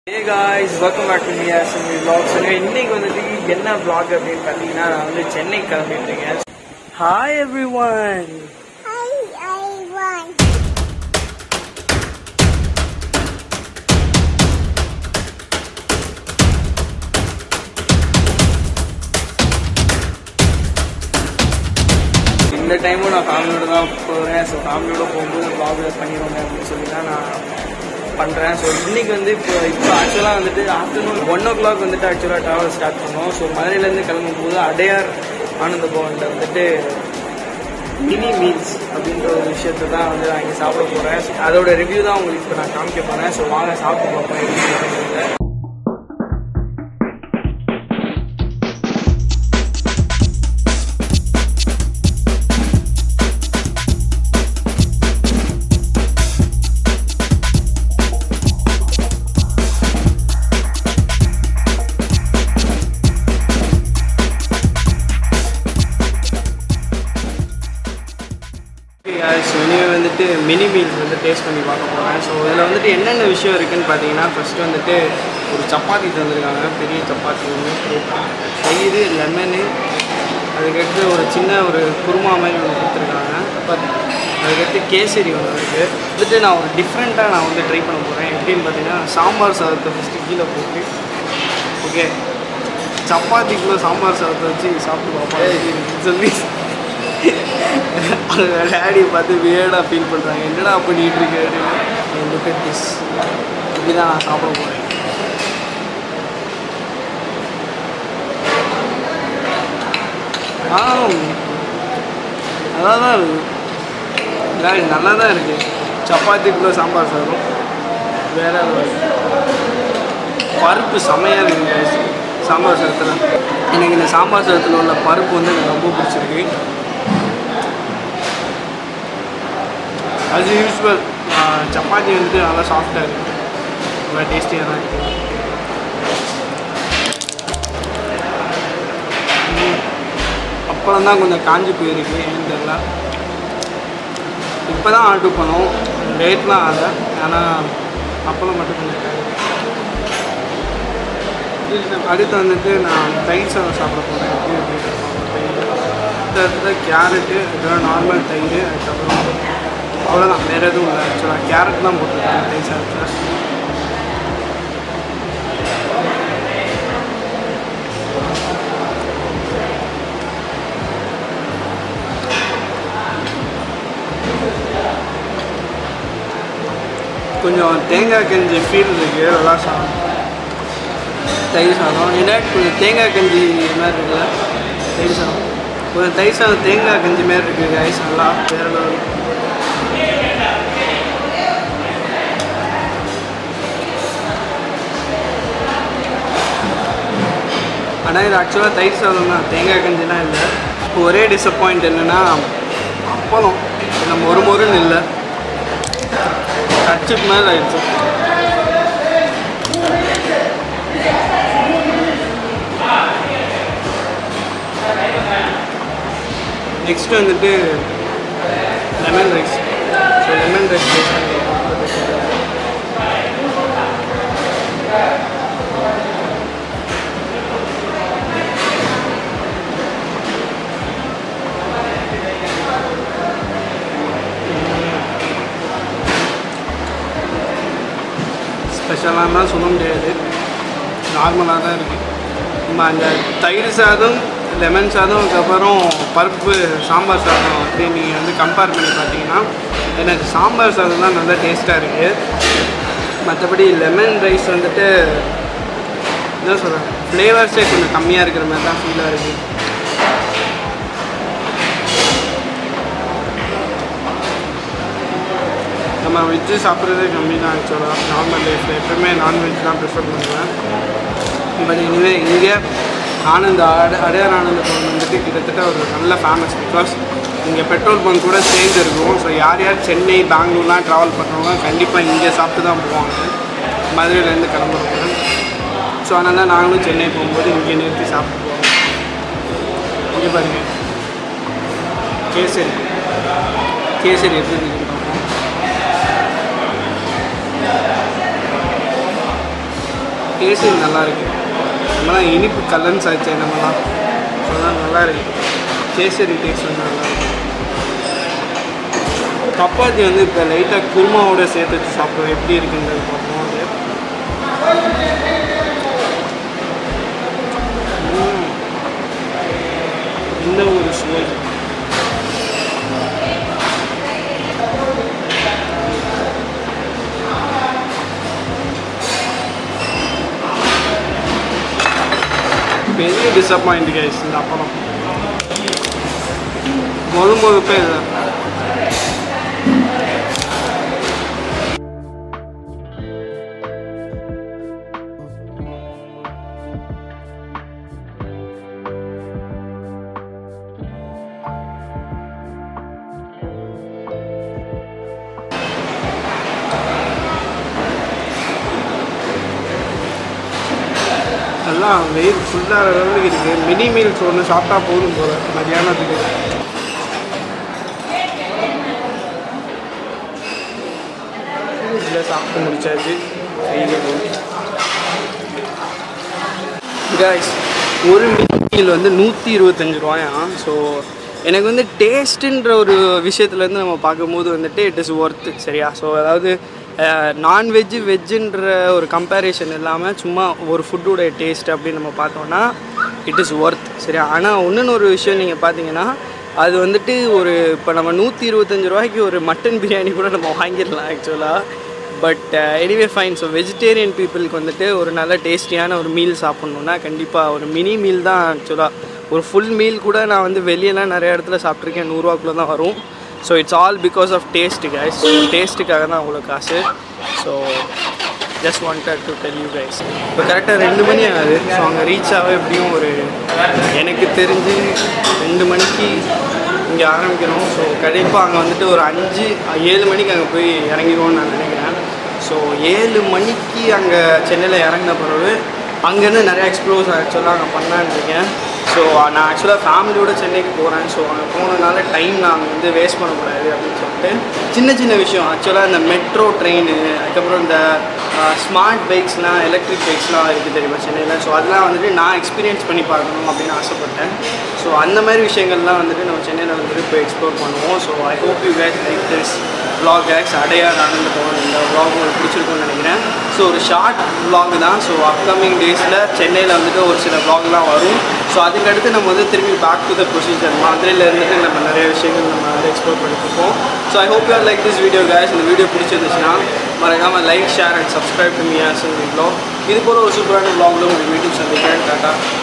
Hey guys welcome back to me அசம்பி vlogs so இன்னைக்கு வந்துட்டு என்ன vlog அப்படின்னு பார்த்தீங்கன்னா நான் வந்து சென்னை கிளம்பிட்டு இருக்கேன் hi everyone Hi, everyone. இந்த டைமும் நான் ஃபேமிலியோட தான் போகிறேன் ஸோ ஃபேமிலியோட போகும்போது vlog பண்ணிடுவோங்க அப்படின்னு சொல்லி தான் நான் பண்ணுறேன் ஸோ இன்னைக்கு வந்து இப்போ இப்போ ஆக்சுவலாக வந்துட்டு ஆஃப்டர்நூன் ஒன் ஓ கிளாக் வந்துட்டு ஆக்சுவலாக ட்ராவல் ஸ்டார்ட் பண்ணோம் ஸோ மதுரையிலேருந்து கிளம்பும் போது அடையார் ஆனந்த பவனில் வந்துட்டு மினி மீல்ஸ் அப்படின்ற ஒரு விஷயத்தை தான் வந்து நான் இங்கே சாப்பிட போகிறேன் அதோட ரிவ்யூ தான் உங்களுக்கு இப்போ நான் காமிக்க போகிறேன் ஸோ வாங்க சாப்பிட்டு பார்ப்போம் எப்படி இருக்குன்றத. ஸோ இனிமே வந்துட்டு மினி மீல்ஸ் வந்து டேஸ்ட் பண்ணி பார்க்க போகிறேன் ஸோ இதில் வந்துட்டு என்னென்ன விஷயம் இருக்குன்னு பார்த்தீங்கன்னா ஃபஸ்ட்டு வந்துட்டு ஒரு சப்பாத்தி தந்திருக்காங்க பெரிய சப்பாத்தி ஒன்று தயிர் லெமனு அதுக்கடுத்து ஒரு சின்ன ஒரு குருமா மாதிரி ஒன்று கொடுத்துருக்காங்க சப்பாத்தி அதுக்கடுத்து கேசரி ஒன்று இருக்குது வந்துட்டு நான் ஒரு டிஃப்ரெண்ட்டாக நான் வந்து ட்ரை பண்ண போகிறேன் எப்படின்னு பார்த்தீங்கன்னா சாம்பார் சாதத்தை ஃபஸ்ட்டு கீழே போட்டு ஓகே சப்பாத்திக்குள்ளே சாம்பார் சாதத்தை வச்சு சாப்பிட்டு பார்ப்போம் சொல்லி அவங்க டேடியை பார்த்து வேடாக ஃபீல் பண்ணுறாங்க என்னடா பண்ணிட்டு இருக்க அப்படின்னு லுக் அட் திஸ் இப்படி தான் நான் சாப்பிட போகிறேன் ஆ நல்லா தான் இருக்கு guys, நல்லா தான் இருக்குது சப்பாத்திக்குள்ளே சாம்பார் சாதம் வேற level. பருப்பு செமையாக இருக்குது guys. சாம்பார் சாதத்தில் எனக்கு இந்த சாம்பார் சாதத்தில் உள்ள பருப்பு வந்து எனக்கு ரொம்ப பிடிச்சிருக்கு அது யூஸ்வல் சப்பாத்தி வந்துட்டு நல்லா சாஃப்டாக இருக்குது நல்லா டேஸ்டியாக தான் இருக்குது அப்புறம் தான் கொஞ்சம் காஞ்சி போயிருக்கு ஏன்னு தெரியல இப்போ தான் ஆர்டர் பண்ணோம் லேட்லாம் ஆகலை ஆனால் அப்பளம் மட்டும் கொஞ்சம் காயுது. அடுத்து வந்துட்டு நான் தயிர் சாதம் சாப்பிட போகிறேன் எப்படி இருக்கு இந்த இடத்துல கேரட்டு இதெல்லாம் நார்மல் தயிர் அதுக்கப்புறம் அவ்வளோதான் வேறு எதுவும் இல்லை ஆக்சுவலாக கேரட் தான் போட்டிருக்காங்க தயிர் சாதத்தில் கொஞ்சம் தேங்காய் கஞ்சி ஃபீல் இருக்கு நல்லா சாதம் தயிர் சாதம் என்ன கொஞ்சம் தேங்காய் கஞ்சி மாதிரி இருக்குல்ல தயிர் சாதம் கொஞ்சம் தயிர் சாதம் தேங்காய் கஞ்சி மாதிரி இருக்குது கைஸ் நல்லா வேற level. ஆனால் இது ஆக்சுவலாக தயிர் சாதம் தான் தேங்காய் கஞ்சிலாம் இல்லை இப்போ ஒரே டிசப்பாயிண்ட் என்னென்னா அப்பளம் நம்ம ஒரு முருன்னு இல்லை கச்சுக்கு மேலே ஆயிடுச்சு நெக்ஸ்ட் வந்துட்டு lemon rice so lemon rice taste பண்ணி ஸ்பெஷலாலாம் சொல்ல முடியாது நார்மலாக தான் இருக்குது நம்ம அந்த தயிர் சாதம் லெமன் சாதம் அதுக்கப்புறம் பருப்பு சாம்பார் சாதம் அப்படி நீங்கள் வந்து கம்பேர் பண்ணி பார்த்தீங்கன்னா எனக்கு சாம்பார் சாதம் தான் நல்லா டேஸ்ட்டாக இருக்குது மற்றபடி லெமன் ரைஸ் வந்துட்டு என்ன சொல்கிறேன் ஃப்ளேவர்ஸே கொஞ்சம் கம்மியாக இருக்கிற மாதிரி தான் ஃபீலாக இருக்குது நம்ம வெஜ்ஜு சாப்பிட்றதே கம்மி தான் ஆக்சுவலாக நார்மல் லைஃப்பில் எப்பவுமே நான்வெஜ் தான் ப்ரிஃபர் பண்ணுவேன் பட் இனிவே இங்கே ஆனந்த் அட அடையார் ஆனந்த பவன் வந்துட்டு கிட்டத்தட்ட ஒரு நல்ல ஃபேமஸ் பிகாஸ் இங்கே பெட்ரோல் பங்க் கூட சேர்ந்து இருக்கும் ஸோ யார் யார் சென்னை பெங்களூர்லாம் ட்ராவல் பண்ணுறவங்க கண்டிப்பாக இங்கே சாப்பிட்டு தான் போவாங்க மதுரையிலேருந்து கிளம்புறவங்க ஸோ அதனால தான் நாங்களும் சென்னை போகும்போது இங்கே நிறுத்தி சாப்பிட்டு போவோம் இங்கே பாருங்க கேசரி கேசரி எப்படி இருக்குன்னு பார்ப்போம் டேஸ்ட் நல்லா இருக்கு நம்மலாம் இனிப்பு கலன்ஸ் ஆச்சு நம்மலாம் ஸோ அதான் நல்லா இருக்கு கேசரி டேஸ்ட் வந்து நல்லா இருக்கு சப்பாத்தி வந்து இப்போ லைட்டாக குருமாவோட சேர்த்து வச்சு சாப்பிடுவோம் எப்படி இருக்குன்றது பார்ப்போம் அது ம். இந்த ஒரு சுவை பெரிய டிசப்பாயிண்ட் கைஸ் இந்த அப்பளம் முழு முழுப்பே இல்லை எல்லாம் வெயில் ஃபுல்லாக அளவுக்கு இருக்குது மினி மீல்ஸ் ஒன்று சாப்பிட்டா போதும் போல மதியானத்துக்கு இதில் சாப்பிட்டு முடிச்சாச்சு காய்ஸ் ஒரு மீல் வந்து நூற்றி இருபத்தஞ்சு ரூபாயா ஸோ எனக்கு வந்து டேஸ்ட்டுன்ற ஒரு விஷயத்துலேருந்து நம்ம பார்க்கும்போது வந்துட்டு இட் இஸ் ஒர்த்து சரியா ஸோ அதாவது நான்வெஜ்ஜு வெஜ்ஜுன்ற ஒரு கம்பேரிஷன் இல்லாமல் சும்மா ஒரு ஃபுட்டோட டேஸ்ட் அப்படின்னு நம்ம பார்த்தோம்னா இட் இஸ் ஒர்த் சரியா ஆனால் இன்னொன்று ஒரு விஷயம் நீங்கள் பார்த்தீங்கன்னா அது வந்துட்டு ஒரு இப்போ நம்ம நூற்றி இருபத்தஞ்சு ரூபாய்க்கு ஒரு மட்டன் பிரியாணி கூட நம்ம வாங்கிடலாம் ஆக்சுவலாக but anyway fine so vegetarian பீப்புளுக்கு வந்துட்டு ஒரு நல்ல டேஸ்டியான ஒரு மீல் சாப்பிட்ணுன்னா கண்டிப்பாக ஒரு மினி மீல் தான் ஆக்சுவலாக ஒரு ஃபுல் மீல் கூட நான் வந்து வெளியெல்லாம் நிறைய இடத்துல சாப்பிட்ருக்கேன் நூறுரூவாக்குள்ளே தான் வரும் so it's all because of taste guys டேஸ்ட்டுக்காக தான் அவ்வளோ காசு so just wanted to tell you guys இப்போ கரெக்டாக ரெண்டு மணி ஆகுது ஸோ அங்கே ரீச் ஆக எப்படியும் ஒரு எனக்கு தெரிஞ்சு ரெண்டு மணிக்கு இங்கே ஆரம்பிக்கிறோம் ஸோ கண்டிப்பாக அங்கே வந்துட்டு ஒரு அஞ்சு ஏழு மணிக்கு அங்கே போய் இறங்கிடுவோம்னு நான் நினைக்கிறேன் ஸோ ஏழு மணிக்கு அங்கே சென்னையில் இறங்கின பிறகு அங்கேருந்து நிறையா எக்ஸ்ப்ளோர்ஸ் ஆக்சுவலாக அங்கே பண்ணலான்னு இருக்கேன் ஸோ நான் ஆக்சுவலாக ஃபேமிலியோட சென்னைக்கு போகிறேன் ஸோ அங்கே போனதுனால டைம் நான் அங்கே வந்து வேஸ்ட் பண்ணக்கூடாது அப்படின்னு சொல்லிட்டு சின்ன சின்ன விஷயம் ஆக்சுவலாக இந்த மெட்ரோ ட்ரெயின் அதுக்கப்புறம் இந்த ஸ்மார்ட் பைக்ஸ்லாம் எலக்ட்ரிக் பைக்ஸ்லாம் இருக்குது தெரியுமா சென்னையில் ஸோ அதெல்லாம் வந்துட்டு நான் எக்ஸ்பீரியன்ஸ் பண்ணி பார்க்கணும் அப்படின்னு ஆசைப்பட்டேன் ஸோ அந்த மாதிரி விஷயங்கள்லாம் வந்துட்டு நம்ம சென்னையில் வந்துட்டு இப்போ எக்ஸ்ப்ளோர் பண்ணுவோம் so I hope you get like this vlog ஆக்ஸ் அடையார் ஆனந்த பவன் இந்த vlog உங்களுக்கு பிடிச்சிருக்கும்னு நினைக்கிறேன் ஸோ ஒரு ஷார்ட் vlog தான் ஸோ அப்கமிங் டேஸில் சென்னையில் வந்துட்டு ஒரு சில vlogலாம் வரும் ஸோ அதுக்கடுத்து நம்ம வந்து திரும்பி பேக் டு த ப்ரொசீஜர் மதுரையில் இருந்துட்டு நம்ம நிறைய விஷயங்கள் நம்ம வந்து எக்ஸ்ப்ளோர் பண்ணிட்டுருக்கோம் so I hope you like this video guys இந்த வீடியோ பிடிச்சிருந்துச்சுன்னா மறக்காமல் like share and subscribe to me ஆஸ் vlog இது போல் ஒரு சூப்பரான vlogல உங்களுக்கு மீட்டிங் சந்திக்கிறேன் டாட்டா